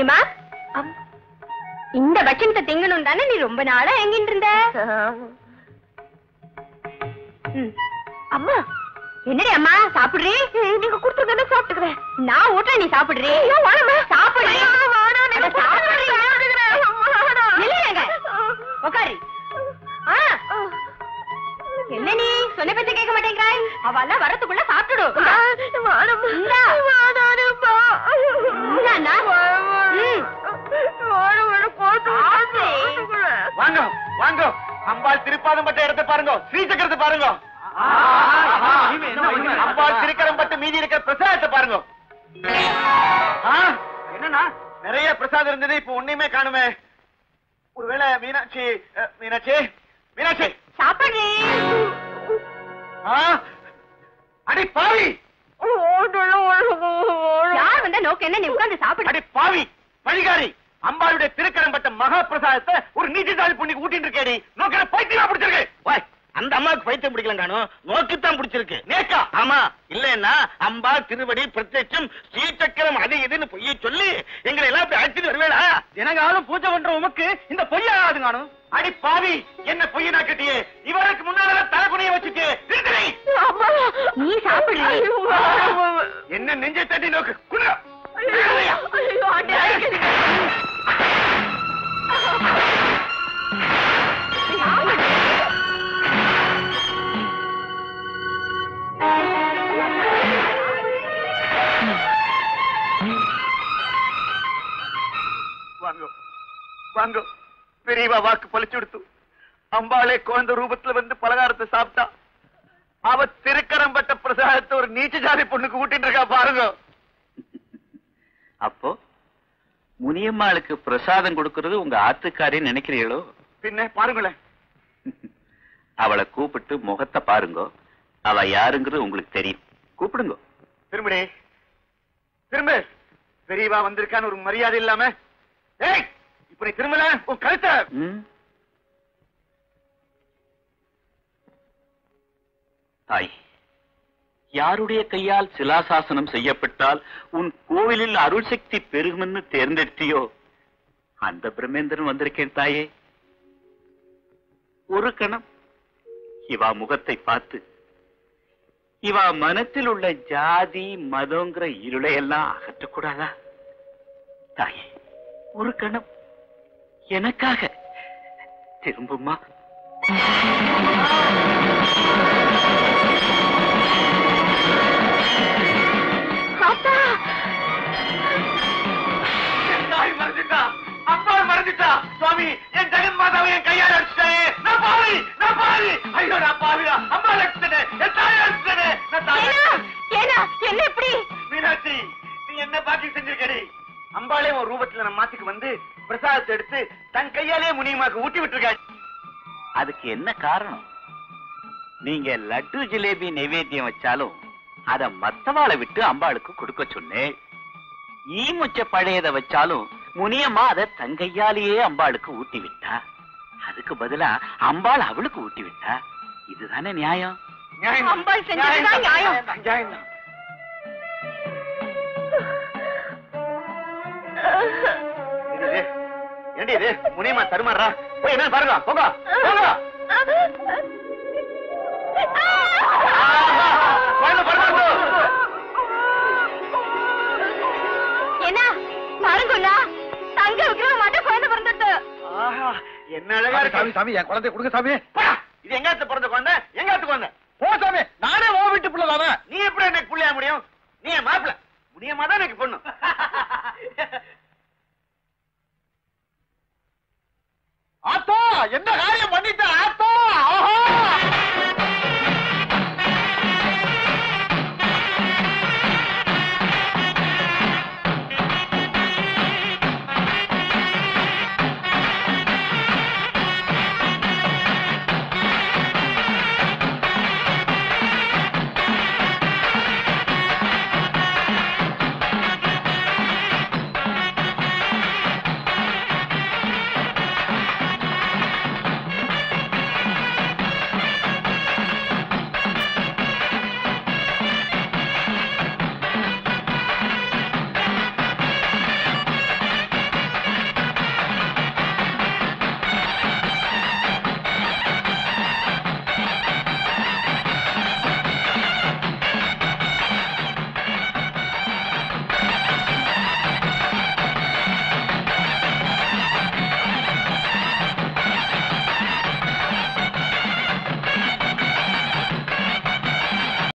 முனியம்மா இந்த பட்சணத்தை திங்கணும் தானே நீ ரொம்ப நாளா எங்கிட்டு இருந்த ம். அம்மா என்னடி அம்மா சாப்பிடுறீ நீங்க கொடுத்துருங்க சாப்பிட்டுக்கிறேன் நான் ஊட்ட நீ சாப்பிடுறீ சாப்பிடுறீ அட, சாப்பிடுறீ. நில்லுங்க. உக்காரு ஆ. என்ன நீ சொன்ன பேச்ச கேட்க மாட்டேங்கிறாய் அவெல்லாம் வரத்துக்குள்ள சாப்பிட்டுடு இந்தா. இந்தாண்ணா. ம். சாப்பிடு. வாங்க வாங்க அம்பாள் திருப்பாதம் பட்ட இடத்தை பாருங்க ஸ்ரீசக்கரத்தை பாருங்க அம்பாள் திருக்கரம் பட்டு மீதி இருக்கிற பிரசாதத்தை பாருங்க என்னன்னா நிறைய பிரசாதம் இருந்தது இப்ப ஒண்ணுமே காணுமே ஒருவேளை மீனாட்சி அஹ், மீனாட்சி மீனாட்சி சாப்பிடுறீ ஆ? அடி பாவி யார் வந்தா நோக்கு என்ன நீ உட்கார்ந்து சாப்பிடு அடி பாவி பழிகாரி அம்பாளுடைய திருக்கரம் பட்ட மகா பிரசாதத்தை ஒரு நீச்சல் புண்ணிக்கு ஊட்டிட்டு இருக்கேடி நோக்கிற பைத்தியமா பிடிச்சிருக்கு வாய் அந்த அம்மாவுக்கு பைத்தியம் பிடிக்கல காணும் நோக்கித்தான் பிடிச்சிருக்கு நேக்கா ஆமா இல்லன்னா அம்பா திருவடி பிரத்யட்சம் ஸ்ரீசக்கரம் அது இதுன்னு பொய்ய சொல்லி எங்களை எல்லாம் இப்படி அழைச்சிட்டு வருவேடா தினகாலம் பூஜை பண்ற உமக்கு இந்த பொய்யாகாது காணும் அடி பாவி என்ன பொய்யனா கட்டியே இவருக்கு முன்னால தலைப்புனைய வச்சுட்டு நிறுத்துறீ. நீ சாப்பிடுறீ என்ன நெஞ்சை தட்டி நோக்கு குடு வாங்க வாங்க பெரியவா வாக்கு பழிச்சு கொடுத்து அம்பாளே குழந்தை ரூபத்துல வந்து பலகாரத்தை சாப்பிட்டா அவ திருக்கரம் பட்ட பிரசாதத்தை ஒரு நீச்ச ஜாதி பொண்ணுக்கு ஊட்டிட்டு இருக்கா பாருங்க அப்போ முனியம்மாளுக்கு பிரசாதம் கொடுக்கறது உங்க ஆத்துக்காரின்னு நினைக்கிறீங்களோ பின்ன பாருங்களேன் அவளை கூப்பிட்டு முகத்தை பாருங்க அவ யாருங்கிறது உங்களுக்கு தெரியும் கூப்பிடுங்க திரும்படி திரும்ப பெரியவா வந்திருக்கான்னு ஒரு மரியாதை இல்லாம ஏய் இப்ப நீ திரும்பல உன் கழுத்தை ம்? தாய் யாருடைய கையால் சிலாசாசனம் செய்யப்பட்டால் உன் கோவிலில் அருள் சக்தி பெருகும்னு தேர்ந்தெடுத்தியோ அந்த பிரம்மேந்திரன் வந்திருக்கேன் தாயே ஒரு கணம் இவா முகத்தை பார்த்து இவா மனத்தில் உள்ள ஜாதி மதங்கிற இருளை எல்லாம் அகற்றக்கூடாதா தாயே ஒரு கணம் எனக்காக திரும்புமா என் தாய் மறைஞ்சிட்டா அம்பாள் மறைஞ்சிட்டா சுவாமி என் ஜெகன் மாதாவை என் கையால் அடிச்சிட்டேன் நான் பாவி நான் பாவி ஐயோ நான் பாவிடா அம்பாள் அடிச்சிட்டேன் என் தாயை அடிச்சிட்டேன் நான் தாயை ஏனா என்ன இப்படி மீனாட்சி நீ என்ன பாக்கி செஞ்சிருக்கடி அம்பாளே ஒரு ரூபத்துல நம்ம மாத்துக்கு வந்து பிரசாதத்தை எடுத்து தன் கையாலே முனியமாக்கு ஊட்டி விட்டுருக்காரு அதுக்கு என்ன காரணம் நீங்க லட்டு ஜிலேபி நைவேத்தியம் வச்சாலும் அத மத்தவாளை விட்டு அம்பாளுக்கு கொடுக்க சொன்னேன் ஈமுச்ச பழையத வச்சாலும் முனியம்மா அத தங்கையாலேயே அம்பாளுக்கு ஊட்டி விட்டா அதுக்கு பதிலா அம்பாள் அவளுக்கு ஊட்டி விட்டா இதுதானே நியாயம் நியாயம் தான். அம்பாள் செஞ்சதுதான் நியாயம் நியாயம். தான், நியாயம் தான். இது, இது. ஏண்டி இது முனியம்மா தருமாறா போய் என்ன பாருங்க போங்க போங்க குழந்தை பிறந்தாச்சு. என்ன பாருங்கண்ணா தங்க விக்கிரம மாட்ட குழந்தை பிறந்துட்டு ஆஹா, என்ன அழகா சாமி இருக்கு சாமி என் குழந்தை கொடுங்க சாமி போடா, இது எங்காத்து பிறந்த குழந்தை எங்காத்து குழந்தை போ சாமி நானே ஓ வீட்டு பிள்ளை தானே நீ எப்படி எனக்கு புள்ளையா முடியும் நீ என் மாப்பிள முனியம்மா தான் எனக்கு பொண்ணு ஆத்தா என்ன காரியம்